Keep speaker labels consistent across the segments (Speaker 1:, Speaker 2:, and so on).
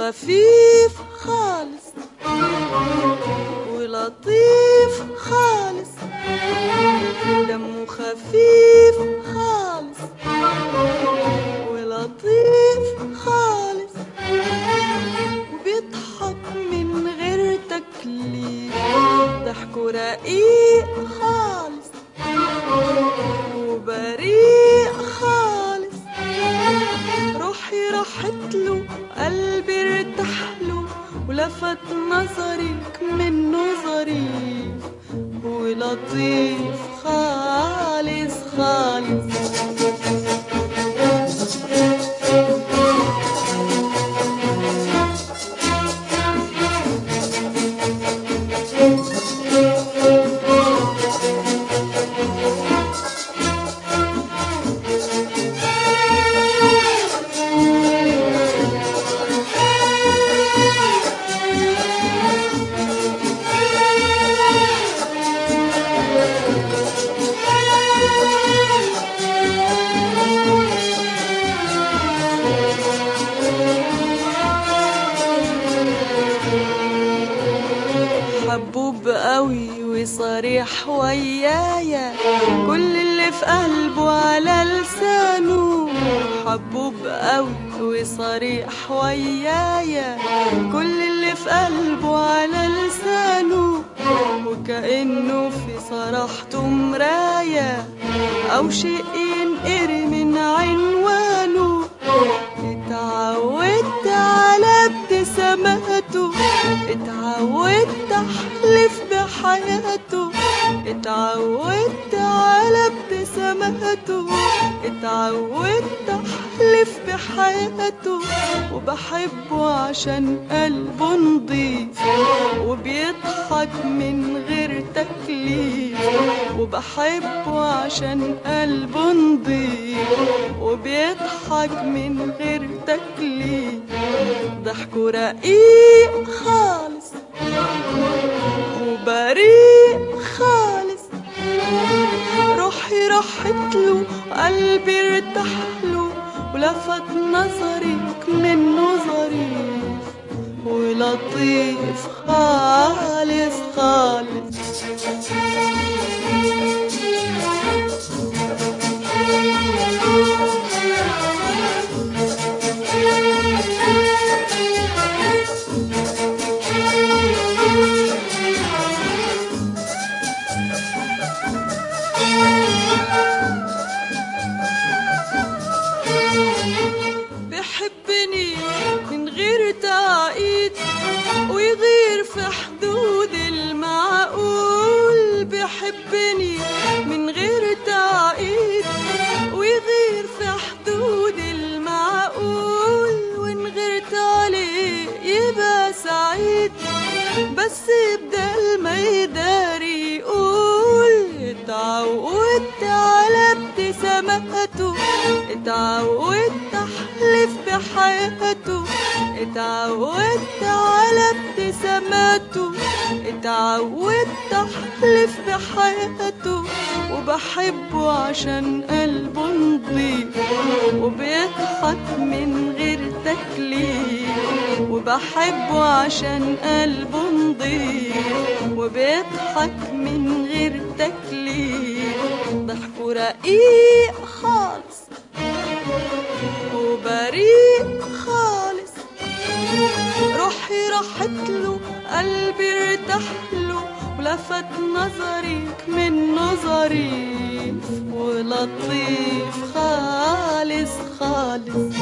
Speaker 1: خفيف خالص ولطيف خالص دمه خفيف خالص ولطيف خالص وبيضحك من غير تكليف ضحكه رقيق خالص وبريء خالص روحي راحت له قلبي ارتاح له ولفت نظرك من نظري ولطيف خالص خالص حبوب قوي وصريح ويايا كل اللي في قلبه على لسانه حبوب قوي وصريح ويايا كل اللي في قلبه على لسانه وكأنه في صراحته مراية أو شيء ينقري من عنوانه اتعودت على ابتساماته اتعودت احلف بحياته اتعودت على ابتساماته اتعودت احلف بحياته وبحبه عشان قلبه نضيف وبيضحك من غير تكليف وبحبه عشان قلبه نضيف وبيضحك من غير تكليف ضحكه رقيق خالص وبريء خالص روحي راحت له قلبي ارتاح له ولفت نظرك من نظري ولطيف خالص خالص بيحبني من غير تعقيد ويغير في حدود المعقول بيحبني من غير تعقيد ويغير في حدود المعقول وإن غيرت عليه يبقى سعيد بس بدل ما يداري يقول اتعودت على ابتساماته اتعودت احلف بحياته اتعودت على ابتساماته اتعودت احلف بحياته وبحبه عشان قلبه نضيف وبيضحك من غير تكليف وبحبه عشان قلبه نضيف وبيضحك من غير تكليف ضحكه رقيق خالص وبريء خالص روحي راحت له قلبي ارتاح له ولفت نظرك من نظري ولطيف خالص خالص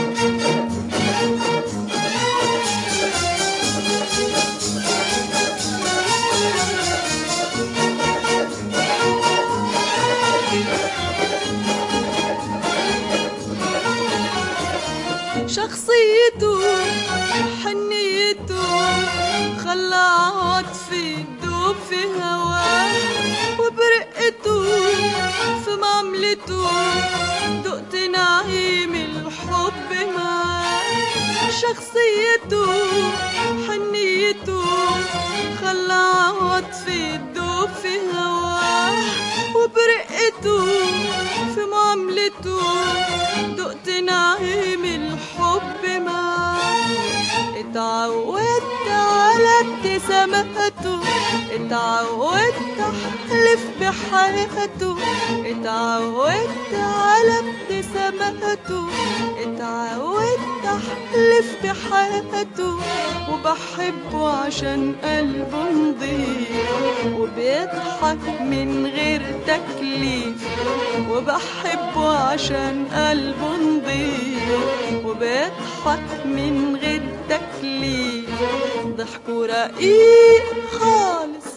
Speaker 1: شخصيته حنيته خلى عاطفي تدوب في هواه وبرقته في معاملته دقت نعيم الحب معاه شخصيته حنيته خلى عاطفي تدوب في هواه وبرقته في معاملته دقت نعيم الحب معاه اتعودت على ابتساماته اتعودت احلف بحياته اتعودت على ابتساماته اتعودت احلف بحياته وبحبه عشان قلبه نضيف وبيضحك من غير تكليف وبحبه عشان قلبه نضيف وبيضحك من غير تكليف ضحكه رقيق خالص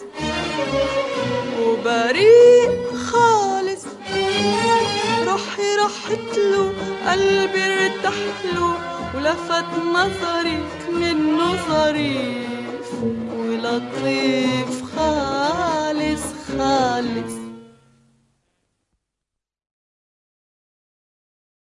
Speaker 1: وبريء خالص روحي راحت له قلبي ارتاح له ولفت نظري منه ظريف ولطيف خالص خالص